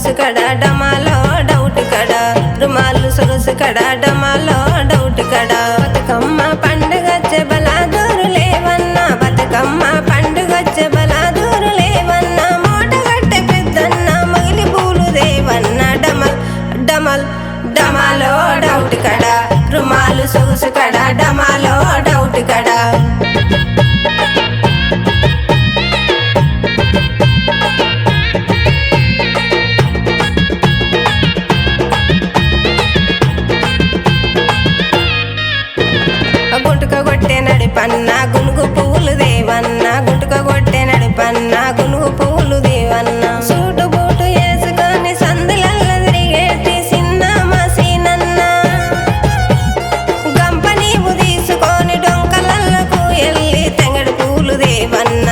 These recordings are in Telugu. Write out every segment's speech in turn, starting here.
సొగసు కడ డమాలో డౌట్ కడ రుమాలు సొగసు కడ డమాలో డౌట్ కడ బతుకమ్మ పండుగచ్చే బలాదూరు లేవన్నా బతుకమ్మ పండుగచ్చే బలాదూరు లేవన్నా మూటగట్టె పెద్దన్న మగిలి పూలు దేవన్న డమల్ డమల్ డమాలో డౌట్ కడ రుమాలు సొగసు కడ డమాలో డౌట్ కడ గుంటుక కొట్టే నడిపన్న గునుగు పువ్వులు దేవన్న గుంటుక కొట్టే నడిపన్న గునుగు పువ్వులు దేవన్న సూటు బూటు వేసుకొని సందులల్ల తిరిగేటి చిన్న మసీనన్న గంప నీవు తీసుకొని డొంకలల్లకు ఎల్లి తెంగడు పూలు దేవన్న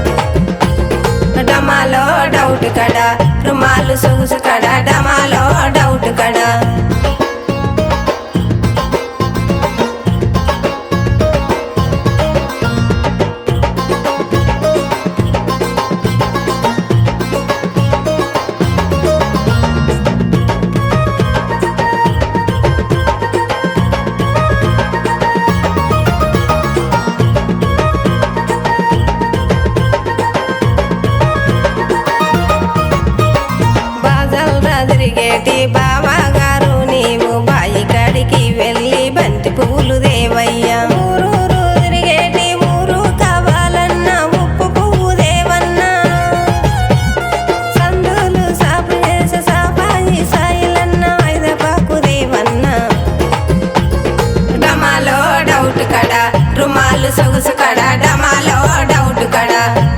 డమాలో డౌట్ కడ రుమాలు సొగుసు కడ డమాలో డౌట్ కడ బాజల్ తిరిగేటి బావా గారు నీవు బాయి కాడికి వెళ్ళి బంతి పువ్వులు దేవయ్యా ఊరూరు తిరిగేటి ఊరు కావాలన్నా ఉప్పు పువ్వు దేవన్నా సందులు సాపు చేసే సాపాయి సాయిలన్న ఐదపాకు దేవన్నా డమాలో డౌట్ కడ రుమాలు సొగుసు కడ డమాలో డౌట్ కడ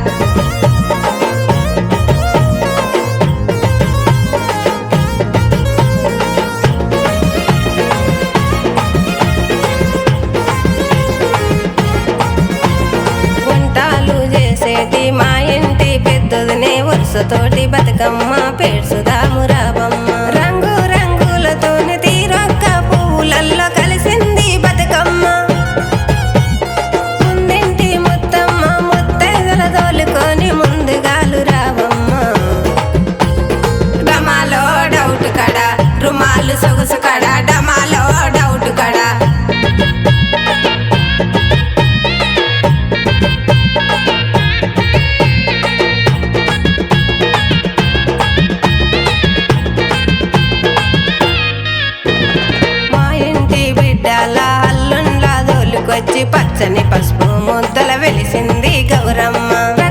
వంటాలు చేసేటి మా ఇంటి పెద్దదినే వరుసతోటి బతుకమ్మ పేర్చుదాము రాబమ్మ రంగు రంగులతోని తీరొక్క పువ్వులల్లో కలిసింది బతుకమ్మ ముందింటి ముత్తమ్మ ముత్తైదుల తోలుకొని ముందుగాలు రావమ్మ డమాలో డౌట్ కడ రుమాలు సొగసు కడ డమాలో డౌట్ కడ మా ఇంటి బిడ్డల అల్లుండ్ల దోలుకొచ్చి పచ్చని పసుపు ముద్దల వెలిసింది గౌరమ్మ